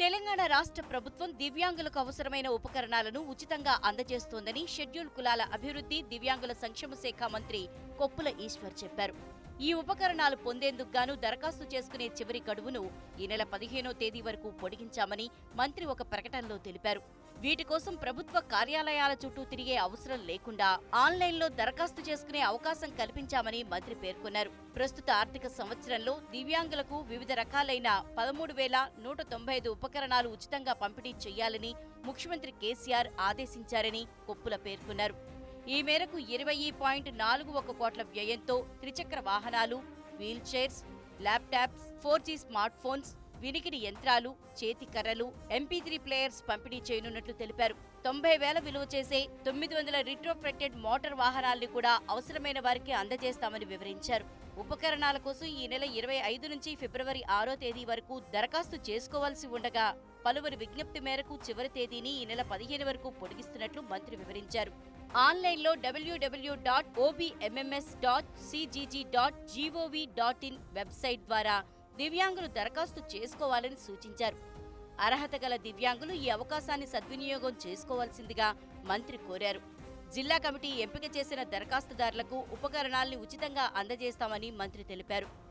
తెలంగాణ రాష్ట్ర ప్రభుత్వం దివ్యాంగులకు అవసరమైన ఉపకరణాలను ఉచితంగా అందజేస్తోందని షెడ్యూల్ కులాల అభివృద్ధి దివ్యాంగుల సంక్షేమ శాఖ మంత్రి కొప్పుల ఈశ్వర్ చెప్పారు ఈ ఉపకరణాలు పొందేందుకు గాను దరఖాస్తు చేసుకునే చివరి గడువును ఈ నెల పదిహేనో తేదీ వరకు పొడిగించామని మంత్రి ఒక ప్రకటనలో తెలిపారు వీటి కోసం ప్రభుత్వ కార్యాలయాల చుట్టూ తిరిగే అవసరం లేకుండా ఆన్లైన్లో దరఖాస్తు చేసుకునే అవకాశం కల్పించామని మంత్రి పేర్కొన్నారు ప్రస్తుత ఆర్థిక సంవత్సరంలో దివ్యాంగులకు వివిధ రకాలైన పదమూడు వేల నూట తొంభై ఐదు ఉపకరణాలు ఉచితంగా పంపిణీ చేయాలని ముఖ్యమంత్రి కేసీఆర్ ఆదేశించారని కొప్పుల పేర్కొన్నారు ఈ మేరకు ఇరవై పాయింట్ నాలుగు ఒక కోట్ల వ్యయంతో త్రిచక్ర వాహనాలు wheelchairs laptops four G smartphones వినికిడి యంత్రాలు చేతి కర్రలు ఎంపీ త్రీ ప్లేయర్స్ పంపిణీ చేయనున్నట్లు తెలిపారు తొంభై వేల విలువ చేసే తొమ్మిది వందల రిట్రోఫ్రెక్టెడ్ మోటార్ వాహనాల్ని కూడా అవసరమైన వారికి అందజేస్తామని వివరించారు ఉపకరణాల కోసం ఈ నెల ఇరవై ఐదు నుంచి ఫిబ్రవరి ఆరో తేదీ వరకు దరఖాస్తు చేసుకోవాల్సి ఉండగా పలువురి విజ్ఞప్తి మేరకు చివరి తేదీని ఈ నెల పదిహేను వరకు పొడిగిస్తున్నట్లు మంత్రి వివరించారు ఆన్లైన్లో WW dot OBMMS dot CGG dot GOV dot in website ద్వారా దివ్యాంగులు దరఖాస్తు చేసుకోవాలని సూచించారు అర్హత గల దివ్యాంగులు ఈ అవకాశాన్ని సద్వినియోగం చేసుకోవాల్సిందిగా మంత్రి కోరారు జిల్లా కమిటీ ఎంపిక చేసిన దరఖాస్తుదారులకు ఉపకరణాల్ని ఉచితంగా అందజేస్తామని మంత్రి తెలిపారు